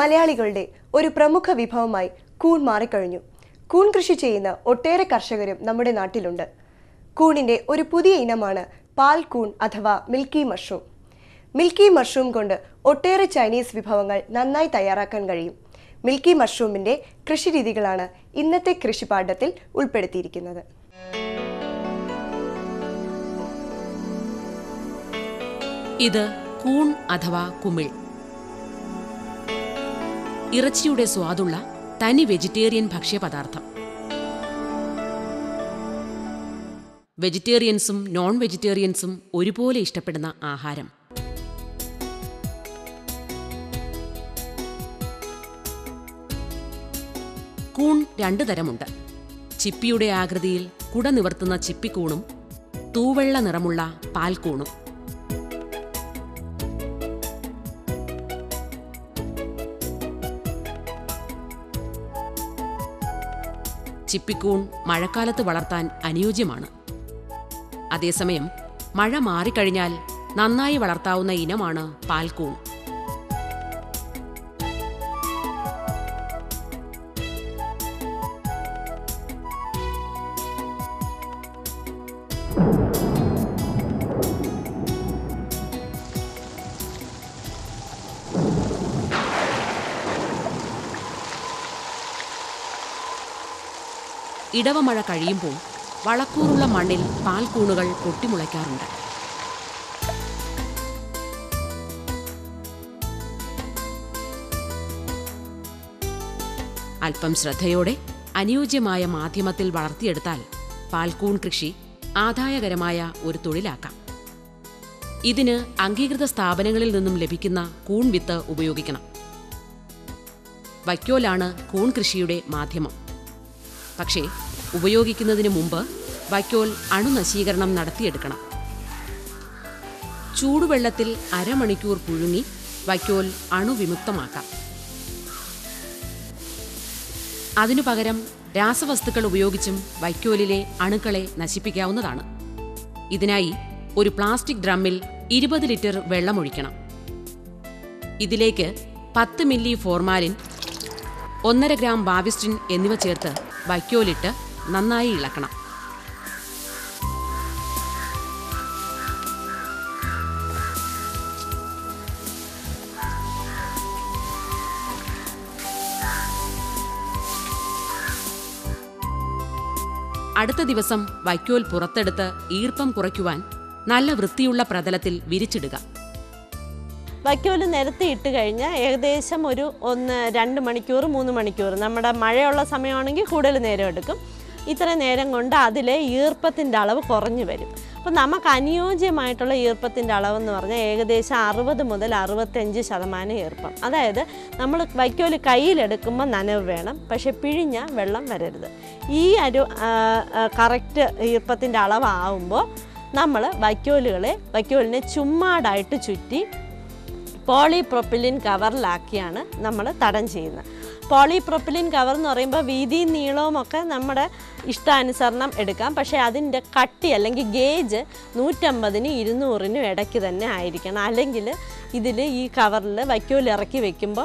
മലയാളികളുടെ ഒരു പ്രമുഖ വിഭവമായി കൂൺ മാറിക്കഴിഞ്ഞു കൂൺ കൃഷി ചെയ്യുന്ന ഒട്ടേറെ കർഷകരും നമ്മുടെ നാട്ടിലുണ്ട് കൂണിന്റെ ഒരു പുതിയ ഇനമാണ് പാൽ കൂൺ അഥവാ മിൽക്കി മഷ്റൂം മിൽക്കി മഷ്റൂം കൊണ്ട് ഒട്ടേറെ ചൈനീസ് വിഭവങ്ങൾ നന്നായി തയ്യാറാക്കാൻ കഴിയും മിൽക്കി മഷ്റൂമിന്റെ കൃഷിരീതികളാണ് ഇന്നത്തെ കൃഷിപാഠത്തിൽ ഉൾപ്പെടുത്തിയിരിക്കുന്നത് ഇത് കൂൺ അഥവാ കുമിൾ ഇറച്ചിയുടെ സ്വാദുള്ള തനി വെജിറ്റേറിയൻ ഭക്ഷ്യപദാർത്ഥം വെജിറ്റേറിയൻസും നോൺ വെജിറ്റേറിയൻസും ഒരുപോലെ ഇഷ്ടപ്പെടുന്ന ആഹാരം കൂൺ രണ്ടു തരമുണ്ട് ചിപ്പിയുടെ ആകൃതിയിൽ കുട നിവർത്തുന്ന ചിപ്പിക്കൂണും തൂവെള്ള നിറമുള്ള പാൽക്കൂണും ചിപ്പിക്കൂൺ മഴക്കാലത്ത് വളർത്താൻ അനുയോജ്യമാണ് അതേസമയം മഴ മാറിക്കഴിഞ്ഞാൽ നന്നായി വളർത്താവുന്ന ഇനമാണ് പാൽക്കൂൺ ഇടവമഴ കഴിയുമ്പോൾ വളക്കൂറുള്ള മണ്ണിൽ പാൽക്കൂണുകൾ പൊട്ടിമുളയ്ക്കാറുണ്ട് അല്പം ശ്രദ്ധയോടെ അനുയോജ്യമായ മാധ്യമത്തിൽ വളർത്തിയെടുത്താൽ പാൽക്കൂൺ കൃഷി ആദായകരമായ ഒരു തൊഴിലാക്കാം ഇതിന് അംഗീകൃത സ്ഥാപനങ്ങളിൽ നിന്നും ലഭിക്കുന്ന കൂൺ വിത്ത് ഉപയോഗിക്കണം വൈക്കോലാണ് കൂൺ കൃഷിയുടെ മാധ്യമം പക്ഷേ ഉപയോഗിക്കുന്നതിന് മുമ്പ് വൈക്കോൽ അണുനശീകരണം നടത്തിയെടുക്കണം ചൂടുവെള്ളത്തിൽ അരമണിക്കൂർ പുഴുങ്ങി വൈക്കോൽ അണുവിമുക്തമാക്കാം അതിനു പകരം രാസവസ്തുക്കൾ ഉപയോഗിച്ചും വൈക്കോലിലെ അണുക്കളെ നശിപ്പിക്കാവുന്നതാണ് ഇതിനായി ഒരു പ്ലാസ്റ്റിക് ഡ്രമ്മിൽ ഇരുപത് ലിറ്റർ വെള്ളമൊഴിക്കണം ഇതിലേക്ക് പത്ത് മില്ലി ഫോർമാലിൻ ഒന്നര ഗ്രാം ബാവിസ്റ്റിൻ എന്നിവ ചേർത്ത് വൈക്കോലിട്ട് നന്നായി ഇളക്കണം അടുത്ത ദിവസം വൈക്കോൽ പുറത്തെടുത്ത് ഈർപ്പം കുറയ്ക്കുവാൻ നല്ല വൃത്തിയുള്ള പ്രതലത്തിൽ വിരിച്ചിടുക വൈക്കോല് നിരത്തി ഇട്ട് കഴിഞ്ഞാൽ ഏകദേശം ഒരു ഒന്ന് രണ്ട് മണിക്കൂർ മൂന്ന് മണിക്കൂർ നമ്മുടെ മഴയുള്ള സമയമാണെങ്കിൽ കൂടുതൽ നേരം എടുക്കും ഇത്ര നേരം കൊണ്ട് അതിലെ ഈർപ്പത്തിൻ്റെ അളവ് കുറഞ്ഞു വരും അപ്പോൾ നമുക്ക് അനുയോജ്യമായിട്ടുള്ള ഈർപ്പത്തിൻ്റെ അളവെന്ന് പറഞ്ഞാൽ ഏകദേശം അറുപത് മുതൽ അറുപത്തഞ്ച് ശതമാനം ഈർപ്പം അതായത് നമ്മൾ വൈക്കോല് കയ്യിലെടുക്കുമ്പോൾ നനവ് വേണം പക്ഷേ പിഴിഞ്ഞ വെള്ളം വരരുത് ഈ ഒരു കറക്റ്റ് ഈർപ്പത്തിൻ്റെ അളവാകുമ്പോൾ നമ്മൾ വൈക്കോലുകളെ വൈക്കോലിനെ ചുമ്മാടായിട്ട് ചുറ്റി പോളിപ്രൊപ്പിലിൻ കവറിലാക്കിയാണ് നമ്മൾ തടം ചെയ്യുന്നത് പോളിപ്രൊപ്പിലിൻ കവർ എന്ന് പറയുമ്പോൾ വീതിയും നീളവും ഒക്കെ നമ്മുടെ ഇഷ്ടാനുസരണം എടുക്കാം പക്ഷേ അതിൻ്റെ കട്ടി അല്ലെങ്കിൽ ഗേജ് നൂറ്റമ്പതിനും ഇരുന്നൂറിനും ഇടയ്ക്ക് തന്നെ ആയിരിക്കണം അല്ലെങ്കിൽ ഇതിൽ ഈ കവറിൽ വൈക്കോൽ ഇറക്കി വെക്കുമ്പോൾ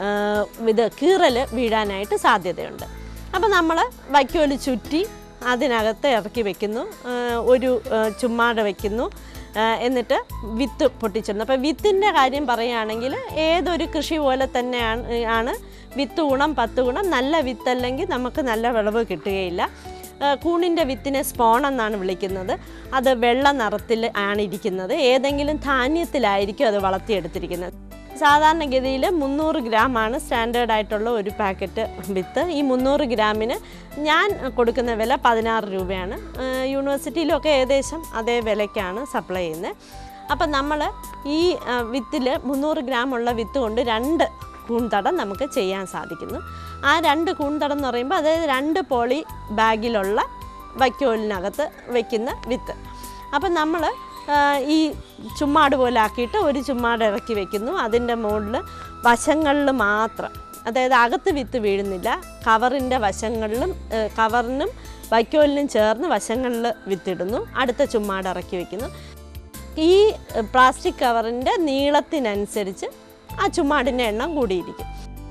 ഇത് കീറൽ വീഴാനായിട്ട് സാധ്യതയുണ്ട് അപ്പോൾ നമ്മൾ വൈക്കോൽ ചുറ്റി അതിനകത്ത് ഇറക്കി വെക്കുന്നു ആ, ഒരു ആ, ചുമ്മാട വെക്കുന്നു ആ, എന്നിട്ട് വിത്ത് പൊട്ടിച്ചിടുന്നു അപ്പോൾ വിത്തിൻ്റെ കാര്യം പറയുകയാണെങ്കിൽ ഏതൊരു കൃഷി പോലെ തന്നെയാണ് ആണ് വിത്ത് ഗുണം പത്ത് ഗുണം നല്ല വിത്തല്ലെങ്കിൽ നമുക്ക് നല്ല വിളവ് കിട്ടുകയില്ല ആ, കൂണിൻ്റെ വിത്തിനെ സ്പോൺ എന്നാണ് വിളിക്കുന്നത് അത് വെള്ള നിറത്തിൽ ആണ് ഇരിക്കുന്നത് ഏതെങ്കിലും ധാന്യത്തിലായിരിക്കും അത് വളർത്തിയെടുത്തിരിക്കുന്നത് സാധാരണഗതിയിൽ മുന്നൂറ് ഗ്രാമാണ് സ്റ്റാൻഡേർഡ് ആയിട്ടുള്ള ഒരു പാക്കറ്റ് വിത്ത് ഈ മുന്നൂറ് ഗ്രാമിന് ഞാൻ കൊടുക്കുന്ന വില പതിനാറ് രൂപയാണ് ഏഹ് യൂണിവേഴ്സിറ്റിയിലൊക്കെ ഏകദേശം അതേ വിലയ്ക്കാണ് സപ്ലൈ ചെയ്യുന്നത് അപ്പം നമ്മൾ ഈ വിത്തിൽ മുന്നൂറ് ഗ്രാം ഉള്ള വിത്ത് കൊണ്ട് രണ്ട് കൂൺതടം നമുക്ക് ചെയ്യാൻ സാധിക്കുന്നു ആ രണ്ട് കൂൺതടം എന്ന് പറയുമ്പോൾ അതായത് രണ്ട് പോളി ബാഗിലുള്ള വൈക്കോലിനകത്ത് വയ്ക്കുന്ന വിത്ത് അപ്പം നമ്മൾ ഈ ചുമ്മാട് പോലെ ആക്കിയിട്ട് ഒരു ചുമ്മാട് ഇറക്കി വെക്കുന്നു അതിൻ്റെ മുകളിൽ വശങ്ങളിൽ മാത്രം അതായത് അകത്ത് വിത്ത് വീഴുന്നില്ല കവറിൻ്റെ വശങ്ങളിലും ഏഹ്, കവറിനും വൈക്കോലിനും ചേർന്ന് വശങ്ങളിൽ വിത്തിടുന്നു അടുത്ത ചുമ്മാട് ഇറക്കി വെക്കുന്നു ഈ പ്ലാസ്റ്റിക് കവറിൻ്റെ നീളത്തിനനുസരിച്ച് ആ ചുമ്മാടിൻ്റെ എണ്ണം കൂടിയിരിക്കും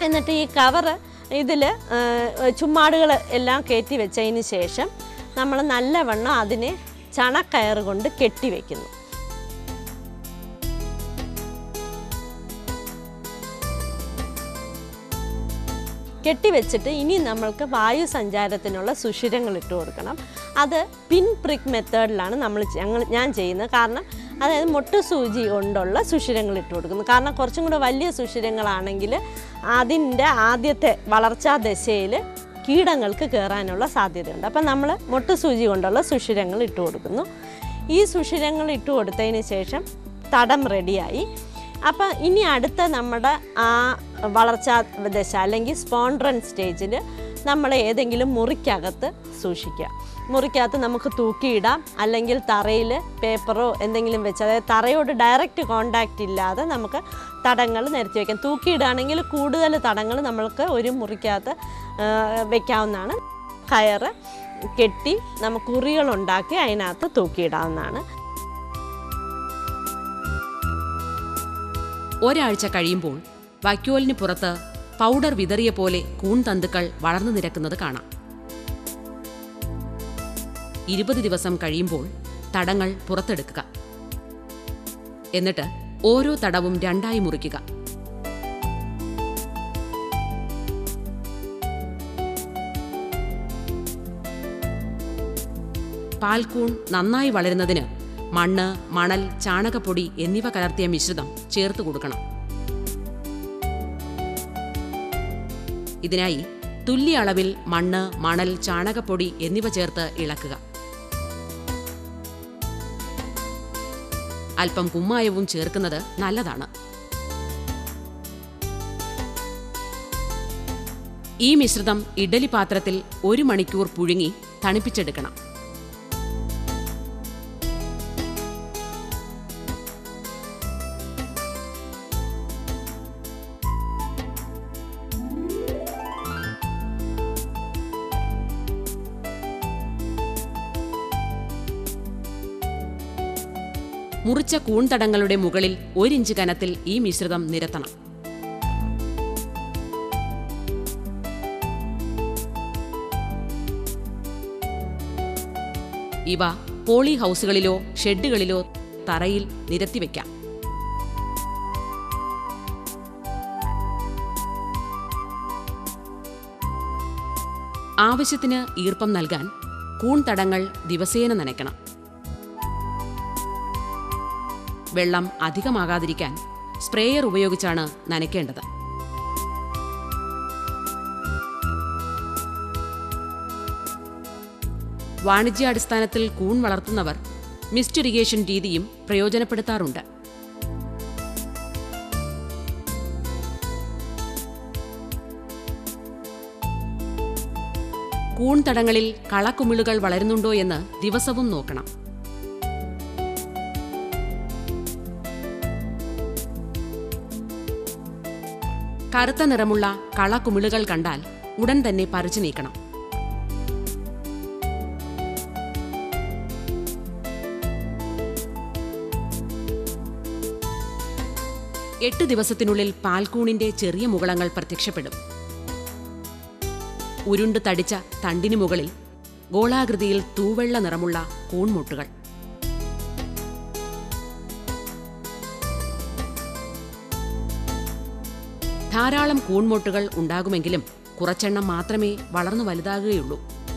എന്നിട്ട് ഈ കവറ് ഇതിൽ ചുമ്മാടുകൾ എല്ലാം കയറ്റി വെച്ചതിന് ശേഷം നമ്മൾ നല്ലവണ്ണം അതിനെ ചണക്കയറ് കൊണ്ട് കെട്ടി വെക്കുന്നു കെട്ടിവെച്ചിട്ട് ഇനി നമ്മൾക്ക് വായു സഞ്ചാരത്തിനുള്ള സുഷിരങ്ങൾ ഇട്ട് കൊടുക്കണം അത് പിൻ പ്രിക്ക് മെത്തേഡിലാണ് നമ്മൾ ഞങ്ങൾ ഞാൻ ചെയ്യുന്നത് കാരണം അതായത് മൊട്ട് സൂചി കൊണ്ടുള്ള സുഷിരങ്ങൾ ഇട്ട് കൊടുക്കുന്നു കാരണം കുറച്ചും കൂടെ വലിയ സുഷിരങ്ങളാണെങ്കിൽ അതിൻ്റെ ആദ്യത്തെ വളർച്ചാ ദശയിൽ കീടങ്ങൾക്ക് കയറാനുള്ള സാധ്യതയുണ്ട് അപ്പം നമ്മൾ മൊട്ട് സൂചി കൊണ്ടുള്ള സുഷിരങ്ങൾ ഇട്ട് കൊടുക്കുന്നു ഈ സുഷിരങ്ങൾ ഇട്ട് കൊടുത്തതിന് ശേഷം തടം റെഡിയായി അപ്പം ഇനി അടുത്ത നമ്മുടെ ആ വളർച്ചാ ദശ അല്ലെങ്കിൽ സ്പോൺട്രൻ സ്റ്റേജിൽ നമ്മൾ ഏതെങ്കിലും മുറിക്കകത്ത് സൂക്ഷിക്കുക മുറിക്കകത്ത് നമുക്ക് തൂക്കിയിടാം അല്ലെങ്കിൽ തറയിൽ പേപ്പറോ എന്തെങ്കിലും വെച്ച് അതായത് തറയോട് ഡയറക്റ്റ് കോണ്ടാക്റ്റ് ഇല്ലാതെ നമുക്ക് തടങ്ങൾ നിരത്തി വയ്ക്കാം തൂക്കിയിടുകയാണെങ്കിൽ കൂടുതൽ തടങ്ങൾ നമ്മൾക്ക് ഒരു മുറിക്കകത്ത് ആ, വെക്കാവുന്നതാണ് കയറ് കെട്ടി നമുക്ക് ഉറികളുണ്ടാക്കി അതിനകത്ത് തൂക്കിയിടാവുന്നതാണ് ഒരാഴ്ച കഴിയുമ്പോൾ വൈക്കോലിന് പുറത്ത് പൗഡർ വിതറിയ പോലെ കൂൺ തന്തുക്കൾ വളർന്നു നിരക്കുന്നത് കാണാം ഇരുപത് ദിവസം കഴിയുമ്പോൾ തടങ്ങൾ പുറത്തെടുക്കുക എന്നിട്ട് ഓരോ തടവും രണ്ടായി മുറിക്കുക പാൽക്കൂൺ നന്നായി വളരുന്നതിന് മണ്ണ് മണൽ ചാണകപ്പൊടി എന്നിവ കലർത്തിയ മിശ്രിതം ചേർത്ത് കൊടുക്കണം ഇതിനായി തുല്യ അളവിൽ മണ്ണ് മണൽ ചാണകപ്പൊടി എന്നിവ ചേർത്ത് ഇളക്കുക അല്പം കുമ്മായവും ചേർക്കുന്നത് നല്ലതാണ് ഈ മിശ്രിതം ഇഡലി പാത്രത്തിൽ ഒരു മണിക്കൂർ പുഴുങ്ങി തണുപ്പിച്ചെടുക്കണം മുറിച്ച കൂൺതടങ്ങളുടെ മുകളിൽ ഒരിഞ്ച് കനത്തിൽ ഈ മിശ്രിതം നിരത്തണം ഇവ പോളി ഹൗസുകളിലോ ഷെഡുകളിലോ തറയിൽ നിരത്തിവെക്കാം ആവശ്യത്തിന് ഈർപ്പം നൽകാൻ കൂൺതടങ്ങൾ ദിവസേന നനയ്ക്കണം വെള്ളം അധികമാകാതിരിക്കാൻ സ്പ്രേയർ ഉപയോഗിച്ചാണ് നനയ്ക്കേണ്ടത് വാണിജ്യാടിസ്ഥാനത്തിൽ കൂൺ വളർത്തുന്നവർ മിസ്റ്റ് ഇറിഗേഷൻ രീതിയും പ്രയോജനപ്പെടുത്താറുണ്ട് കൂൺ തടങ്ങളിൽ കളക്കുമിളുകൾ വളരുന്നുണ്ടോ എന്ന് ദിവസവും നോക്കണം കറുത്ത നിറമുള്ള കളക്കുമിളുകൾ കണ്ടാൽ ഉടൻ തന്നെ പറിച്ചു നീക്കണം എട്ട് ദിവസത്തിനുള്ളിൽ പാൽക്കൂണിന്റെ ചെറിയ മുകളങ്ങൾ പ്രത്യക്ഷപ്പെടും ഉരുണ്ട് തടിച്ച തണ്ടിനു മുകളിൽ ഗോളാകൃതിയിൽ തൂവെള്ള നിറമുള്ള കൂൺമുട്ടുകൾ ധാരാളം കൂൺമൊട്ടുകൾ ഉണ്ടാകുമെങ്കിലും കുറച്ചെണ്ണം മാത്രമേ വളർന്നു വലുതാകുകയുള്ളൂ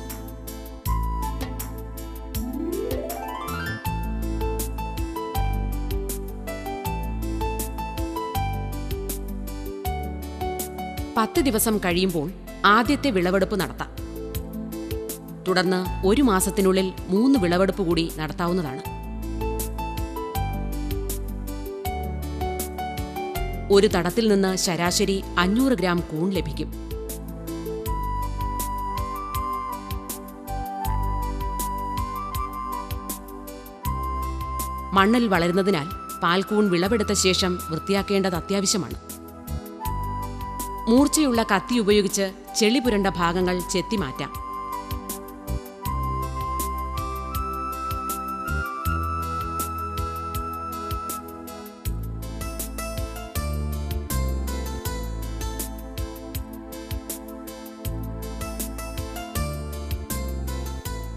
പത്ത് ദിവസം കഴിയുമ്പോൾ ആദ്യത്തെ വിളവെടുപ്പ് നടത്താം തുടർന്ന് ഒരു മാസത്തിനുള്ളിൽ മൂന്ന് വിളവെടുപ്പ് കൂടി നടത്താവുന്നതാണ് ഒരു തടത്തിൽ നിന്ന് ശരാശരി അഞ്ഞൂറ് ഗ്രാം കൂൺ ലഭിക്കും മണ്ണിൽ വളരുന്നതിനാൽ പാൽക്കൂൺ വിളവെടുത്ത ശേഷം വൃത്തിയാക്കേണ്ടത് അത്യാവശ്യമാണ് മൂർച്ചയുള്ള കത്തി ഉപയോഗിച്ച് ചെളി പുരണ്ട ഭാഗങ്ങൾ ചെത്തിമാറ്റാം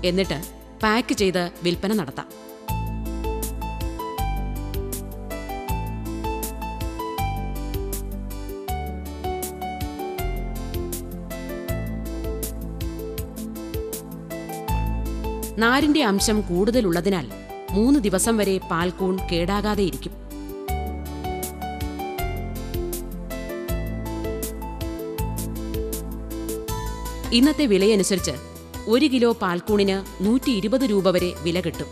എന്നിട്ട് പാക്ക് ചെയ്ത് വിൽപ്പന നടത്താം നാരിന്റെ അംശം കൂടുതലുള്ളതിനാൽ മൂന്ന് ദിവസം വരെ പാൽക്കൂൺ കേടാകാതെ ഇരിക്കും ഇന്നത്തെ വിലയനുസരിച്ച് ഒരു കിലോ പാൽക്കൂണിന് നൂറ്റി ഇരുപത് രൂപ വരെ വില കിട്ടും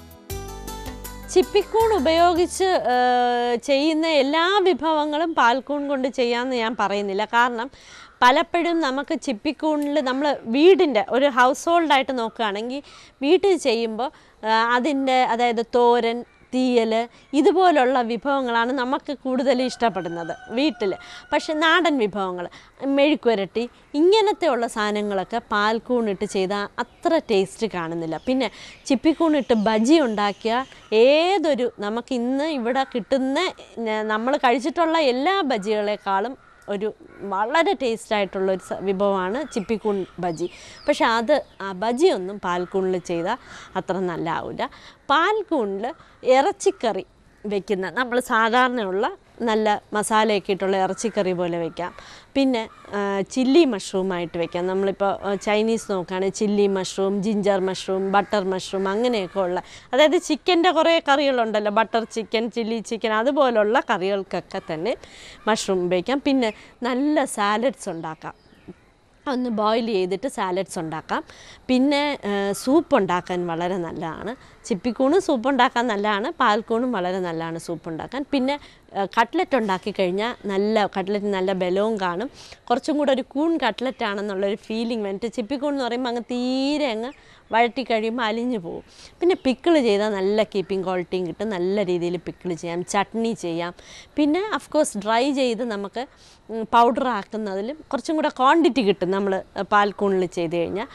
ചിപ്പിക്കൂൺ ഉപയോഗിച്ച് ആ, ചെയ്യുന്ന എല്ലാ വിഭവങ്ങളും പാൽക്കൂൺ കൊണ്ട് ചെയ്യാമെന്ന് ഞാൻ പറയുന്നില്ല കാരണം പലപ്പോഴും നമുക്ക് ചിപ്പിക്കൂണിൽ നമ്മൾ വീടിൻ്റെ ഒരു ഹൗസ് ഹോൾഡായിട്ട് നോക്കുകയാണെങ്കിൽ വീട്ടിൽ ചെയ്യുമ്പോൾ അതിൻ്റെ അതായത് തോരൻ തീയൽ ഇതുപോലുള്ള വിഭവങ്ങളാണ് നമുക്ക് കൂടുതൽ ഇഷ്ടപ്പെടുന്നത് വീട്ടിൽ പക്ഷെ നാടൻ വിഭവങ്ങൾ മെഴുക്കുരട്ടി ഇങ്ങനത്തെ ഉള്ള സാധനങ്ങളൊക്കെ പാൽക്കൂണിട്ട് ചെയ്താൽ അത്ര ടേസ്റ്റ് കാണുന്നില്ല പിന്നെ ചിപ്പിക്കൂണിട്ട് ബജി ഉണ്ടാക്കിയ ഏതൊരു നമുക്ക് ഇന്ന് ഇവിടെ കിട്ടുന്ന നമ്മൾ കഴിച്ചിട്ടുള്ള എല്ലാ ബജികളെക്കാളും ഒരു വളരെ ടേസ്റ്റ് ആയിട്ടുള്ള ഒരു സ- വിഭവമാണ് ചിപ്പിക്കൂൺ ബജി പക്ഷെ അത് ആ ബജിയൊന്നും പാൽക്കൂണിൽ ചെയ്താൽ അത്ര നല്ലതാവില്ല പാൽക്കൂണിൽ ഇറച്ചിക്കറി വെക്കുന്ന നമ്മൾ സാധാരണയുള്ള നല്ല മസാലയൊക്കെ ഇട്ടുള്ള ഇറച്ചിക്കറി പോലെ വെക്കാം പിന്നെ ആ, ചില്ലി മഷ്റൂമായിട്ട് വെക്കാം നമ്മളിപ്പോൾ ആ, ചൈനീസ് നോക്കുകയാണെങ്കിൽ chilli mushroom ginger mushroom butter mushroom അങ്ങനെയൊക്കെ ഉള്ള അതായത് ചിക്കൻ്റെ കുറേ കറികളുണ്ടല്ലോ ബട്ടർ ചിക്കൻ ചില്ലി ചിക്കൻ അതുപോലുള്ള കറികൾക്കൊക്കെ തന്നെ മഷ്റൂം ഉപയോഗിക്കാം പിന്നെ നല്ല സാലഡ്സ് ഉണ്ടാക്കാം ഒന്ന് ബോയിൽ ചെയ്തിട്ട് സാലഡ്സ് ഉണ്ടാക്കാം പിന്നെ സൂപ്പ് ഉണ്ടാക്കാൻ വളരെ നല്ലതാണ് ചിപ്പിക്കൂണും സൂപ്പ് ഉണ്ടാക്കാൻ നല്ലതാണ് പാൽക്കൂണും വളരെ നല്ലതാണ് സൂപ്പ് ഉണ്ടാക്കാൻ പിന്നെ കട്ട്ലറ്റ് ഉണ്ടാക്കി കഴിഞ്ഞാൽ നല്ല കട്ട്ലറ്റ് നല്ല ബലവും കാണും കുറച്ചും കൂടെ ഒരു കൂൺ കട്ട്ലറ്റ് ആണെന്നുള്ളൊരു ഫീലിംഗ് വേണ്ടിയിട്ട് ചിപ്പിക്കൂൺ എന്ന് പറയുമ്പോൾ അങ്ങ് തീരെ അങ്ങ് വഴറ്റി കഴിയുമ്പോൾ അലിഞ്ഞു പോകും പിന്നെ പിക്കിൾ ചെയ്താൽ നല്ല കീപ്പിംഗ് ക്വാളിറ്റിയും കിട്ടും നല്ല രീതിയിൽ പിക്കിൾ ചെയ്യാം ചട്നി ചെയ്യാം പിന്നെ അഫ്കോഴ്സ് ഡ്രൈ ചെയ്ത് നമുക്ക് പൗഡർ ആക്കുന്നതിലും കുറച്ചും കൂടെ ക്വാണ്ടിറ്റി കിട്ടും നമ്മൾ പാൽക്കൂണിൽ ചെയ്ത് കഴിഞ്ഞാൽ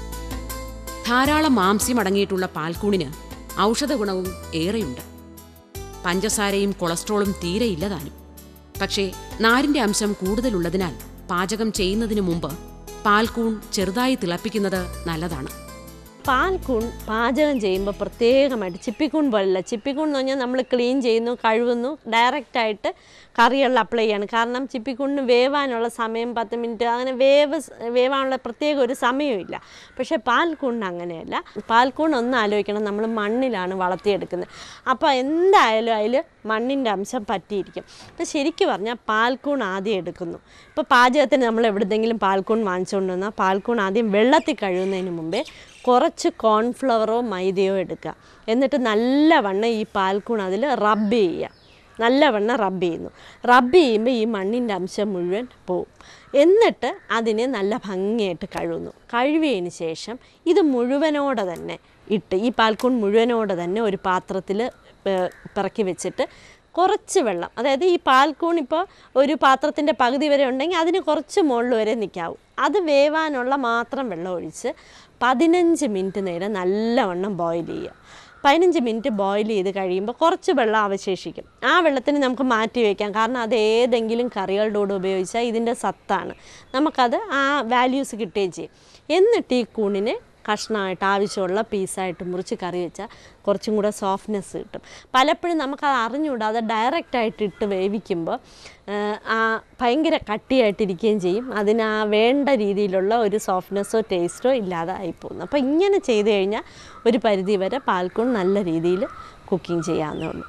ധാരാളം മാംസ്യം അടങ്ങിയിട്ടുള്ള പാൽക്കൂണിന് ഔഷധ ഗുണവും ഏറെയുണ്ട് പഞ്ചസാരയും കൊളസ്ട്രോളും തീരെ ഇല്ലതാനും പക്ഷേ നാരിന്റെ അംശം കൂടുതലുള്ളതിനാൽ പാചകം ചെയ്യുന്നതിന് മുമ്പ് പാൽക്കൂൺ ചെറുതായി തിളപ്പിക്കുന്നത് നല്ലതാണ് പാൽക്കൂൺ പാചകം ചെയ്യുമ്പോൾ പ്രത്യേകമായിട്ട് ചിപ്പിക്കൂൺ പോലല്ല ചിപ്പിക്കൂൺ എന്ന് പറഞ്ഞാൽ നമ്മൾ ക്ലീൻ ചെയ്യുന്നു കഴുകുന്നു ഡയറക്റ്റായിട്ട് കറികളിൽ അപ്ലൈ ചെയ്യാണ് കാരണം ചിപ്പിക്കൂണിന് വേവാനുള്ള സമയം പത്ത് മിനിറ്റ് അങ്ങനെ വേവ് സ് വേവാനുള്ള പ്രത്യേക ഒരു സമയമില്ല പക്ഷേ പാൽക്കൂണിന് അങ്ങനെയല്ല പാൽക്കൂൺ ഒന്ന് ആലോചിക്കണം നമ്മൾ മണ്ണിലാണ് വളർത്തിയെടുക്കുന്നത് അപ്പോൾ എന്തായാലും അതിൽ മണ്ണിൻ്റെ അംശം പറ്റിയിരിക്കും അപ്പോൾ ശരിക്കും പറഞ്ഞാൽ പാൽക്കൂൺ ആദ്യം എടുക്കുന്നു ഇപ്പോൾ പാചകത്തിന് നമ്മൾ എവിടെന്നെങ്കിലും പാൽക്കൂൺ വാങ്ങിച്ചുകൊണ്ട് വന്നാൽ പാൽക്കൂൺ ആദ്യം വെള്ളത്തിൽ കഴുകുന്നതിന് മുമ്പേ കുറച്ച് കോൺഫ്ലവറോ മൈദയോ എടുക്കുക എന്നിട്ട് നല്ലവണ്ണം ഈ പാൽക്കൂൺ അതിൽ റബ്ബ് ചെയ്യുക നല്ലവണ്ണം റബ്ബ് ചെയ്യുന്നു റബ്ബ് ചെയ്യുമ്പോൾ ഈ മണ്ണിൻ്റെ അംശം മുഴുവൻ പോവും എന്നിട്ട് അതിനെ നല്ല ഭംഗിയായിട്ട് കഴുകുന്നു കഴുകിയതിന് ശേഷം ഇത് മുഴുവനോടെ തന്നെ ഇട്ട് ഈ പാൽക്കൂൺ മുഴുവനോടെ തന്നെ ഒരു പാത്രത്തിൽ പിറക്കി വെച്ചിട്ട് കുറച്ച് വെള്ളം അതായത് ഈ പാൽക്കൂൺ ഇപ്പോൾ ഒരു പാത്രത്തിൻ്റെ പകുതി വരെ ഉണ്ടെങ്കിൽ അതിന് കുറച്ച് മുകളിൽ വരെ നിൽക്കാവും അത് വേവാനുള്ള മാത്രം വെള്ളം ഒഴിച്ച് പതിനഞ്ച് മിനിറ്റ് നേരം നല്ലവണ്ണം ബോയിൽ ചെയ്യുക പതിനഞ്ച് മിനിറ്റ് ബോയിൽ ചെയ്ത് കഴിയുമ്പോൾ കുറച്ച് വെള്ളം അവശേഷിക്കും ആ വെള്ളത്തിന് നമുക്ക് മാറ്റി വയ്ക്കാം കാരണം അത് ഏതെങ്കിലും കറികളുടെ കൂടെ ഉപയോഗിച്ചാൽ ഇതിൻ്റെ സത്താണ് നമുക്കത് ആ വാല്യൂസ് കിട്ടുകയും ചെയ്യും എന്നിട്ട് ഈ കൂണിനെ കഷ്ണമായിട്ട് ആവശ്യമുള്ള പീസായിട്ട് മുറിച്ച് കറി വെച്ചാൽ കുറച്ചും കൂടെ സോഫ്റ്റ്നെസ് കിട്ടും പലപ്പോഴും നമുക്കത് അറിഞ്ഞുകൂടാതെ ഡയറക്റ്റായിട്ട് ഇട്ട് വേവിക്കുമ്പോൾ ആ ഭയങ്കര കട്ടിയായിട്ടിരിക്കുകയും ചെയ്യും അതിന് ആ വേണ്ട രീതിയിലുള്ള ഒരു സോഫ്റ്റ്നെസ്സോ ടേസ്റ്റോ ഇല്ലാതെ ആയിപ്പോകുന്നു അപ്പോൾ ഇങ്ങനെ ചെയ്ത് കഴിഞ്ഞാൽ ഒരു പരിധി വരെ പാൽക്കൂൺ നല്ല രീതിയിൽ കുക്കിംഗ് ചെയ്യാവുന്നേ ഉള്ളൂ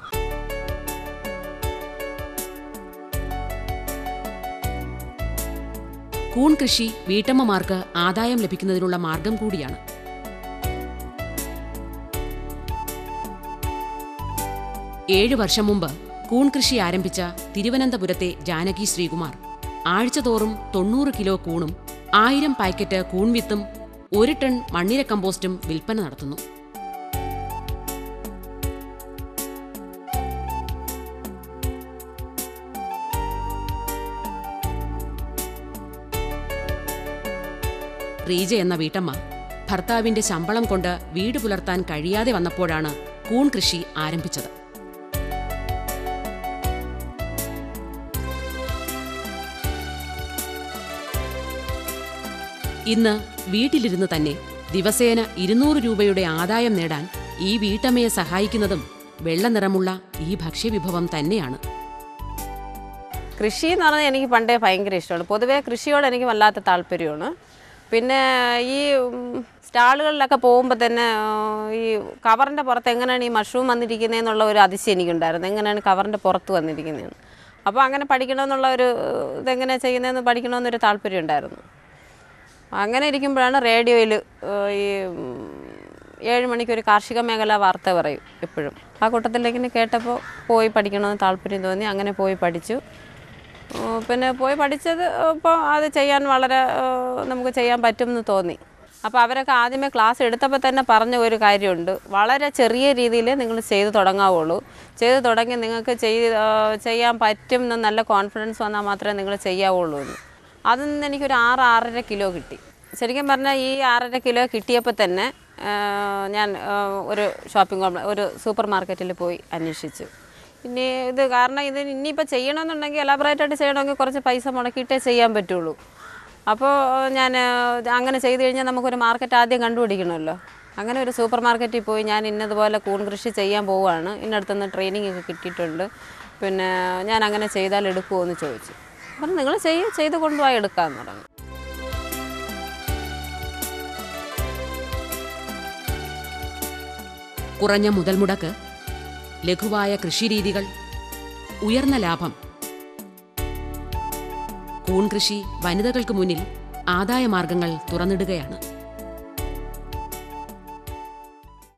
കൂൺ കൃഷി വീട്ടമ്മമാർക്ക് ആദായം ലഭിക്കുന്നതിനുള്ള മാർഗം കൂടിയാണ് ഏഴു വർഷം മുമ്പ് കൂൺ കൃഷി ആരംഭിച്ച തിരുവനന്തപുരത്തെ ജാനകി ശ്രീകുമാർ ആഴ്ചതോറും തൊണ്ണൂറ് കിലോ കൂണും ആയിരം പാക്കറ്റ് കൂൺവിത്തും ഒരു ടൺ മണ്ണിര കമ്പോസ്റ്റും വിൽപ്പന നടത്തുന്നു റീജ എന്ന വീട്ടമ്മ ഭർത്താവിന്റെ ശമ്പളം കൊണ്ട് വീട് പുലർത്താൻ കഴിയാതെ വന്നപ്പോഴാണ് കൂൺ കൃഷി ആരംഭിച്ചത് ഇന്ന് വീട്ടിലിരുന്ന് തന്നെ ദിവസേന ഇരുന്നൂറ് രൂപയുടെ ആദായം നേടാൻ ഈ വീട്ടമ്മയെ സഹായിക്കുന്നതും വെള്ള നിറമുള്ള ഈ ഭക്ഷ്യവിഭവം തന്നെയാണ് കൃഷി എന്ന് പറഞ്ഞാൽ എനിക്ക് പണ്ടേ ഭയങ്കര ഇഷ്ടമാണ് പൊതുവേ കൃഷിയോട് എനിക്ക് വല്ലാത്ത താല്പര്യമാണ് പിന്നെ ഈ ഉം, സ്റ്റാളുകളിലൊക്കെ പോകുമ്പോൾ തന്നെ ആ, ഈ കവറിൻ്റെ പുറത്ത് എങ്ങനെയാണ് ഈ മഷ്റൂം വന്നിരിക്കുന്നതെന്നുള്ള ഒരു അതിശയം എനിക്കുണ്ടായിരുന്നു എങ്ങനെയാണ് കവറിൻ്റെ പുറത്ത് വന്നിരിക്കുന്നതെന്ന് അപ്പോൾ അങ്ങനെ പഠിക്കണമെന്നുള്ള ഒരു ഇതെങ്ങനെ ചെയ്യുന്നതെന്ന് പഠിക്കണമെന്നൊരു താല്പര്യം ഉണ്ടായിരുന്നു അങ്ങനെ ഇരിക്കുമ്പോഴാണ് റേഡിയോയിൽ ഈ ഉം, ഏഴ് മണിക്ക് ഒരു കാർഷിക മേഖല വാർത്ത പറയും എപ്പോഴും ആ കൂട്ടത്തിൽ ഇങ്ങനെ കേട്ടപ്പോൾ പോയി പഠിക്കണമെന്ന് താല്പര്യം തോന്നി അങ്ങനെ പോയി പഠിച്ചു ഉം, പിന്നെ പോയി പഠിച്ചത് ഇപ്പോൾ അത് ചെയ്യാൻ വളരെ ഏഹ്, നമുക്ക് ചെയ്യാൻ പറ്റും എന്ന് തോന്നി അപ്പോൾ അവരൊക്കെ ആദ്യമേ ക്ലാസ് എടുത്തപ്പോൾ തന്നെ പറഞ്ഞ ഒരു കാര്യമുണ്ട് വളരെ ചെറിയ രീതിയിൽ നിങ്ങൾ ചെയ്ത് തുടങ്ങാവുള്ളൂ ചെയ്ത് തുടങ്ങി നിങ്ങൾക്ക് ചെയ്ത് ഏഹ്, ചെയ്യാൻ പറ്റും എന്ന് നല്ല കോൺഫിഡൻസ് വന്നാൽ മാത്രമേ നിങ്ങൾ ചെയ്യാവുള്ളൂ എന്ന് അതിൽ നിന്ന് എനിക്കൊരു ആറ് ആറര കിലോ കിട്ടി ശരിക്കും പറഞ്ഞാൽ ഈ ആറര കിലോ കിട്ടിയപ്പോൾ തന്നെ ആ, ഞാൻ ആ, ഒരു ഷോപ്പിംഗ് കോംപ്ലക്സ് ഒരു സൂപ്പർ മാർക്കറ്റിൽ പോയി അന്വേഷിച്ചു ഇനി ഇത് കാരണം ഇത് ഇനിയിപ്പോൾ ചെയ്യണമെന്നുണ്ടെങ്കിൽ എലാബറേറ്റ് ആയിട്ട് ചെയ്യണമെങ്കിൽ കുറച്ച് പൈസ മുടക്കിയിട്ടേ ചെയ്യാൻ പറ്റുള്ളൂ അപ്പോൾ ഞാൻ ആ, അങ്ങനെ ചെയ്ത് കഴിഞ്ഞാൽ നമുക്കൊരു മാർക്കറ്റ് ആദ്യം കണ്ടുപിടിക്കണമല്ലോ അങ്ങനെ ഒരു സൂപ്പർ മാർക്കറ്റിൽ പോയി ഞാൻ ഇന്നതുപോലെ കൂൺ കൃഷി ചെയ്യാൻ പോവുകയാണ് ഇന്നടുത്തുനിന്ന് ട്രെയിനിങ് ഒക്കെ കിട്ടിയിട്ടുണ്ട് പിന്നെ ഞാൻ അങ്ങനെ ചെയ്താൽ എടുക്കുമോ എന്ന് ചോദിച്ചു അപ്പം നിങ്ങൾ ചെയ്യും ചെയ്ത് കൊണ്ടുപോയി എടുക്കാമെന്ന് പറഞ്ഞു കുറഞ്ഞ മുതൽ മുടക്ക് ലഘുവായ കൃഷിരീതികൾ ഉയർന്ന ലാഭം കൂൺ കൃഷി വനിതകൾക്ക് മുന്നിൽ ആദായമാർഗങ്ങൾ തുറന്നിടുകയാണ്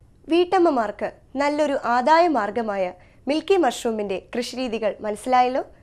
വീട്ടമ്മമാർക്ക് നല്ലൊരു ആദായ മാർഗമായ മിൽക്കി മഷ്റൂമിന്റെ കൃഷിരീതികൾ മനസ്സിലായല്ലോ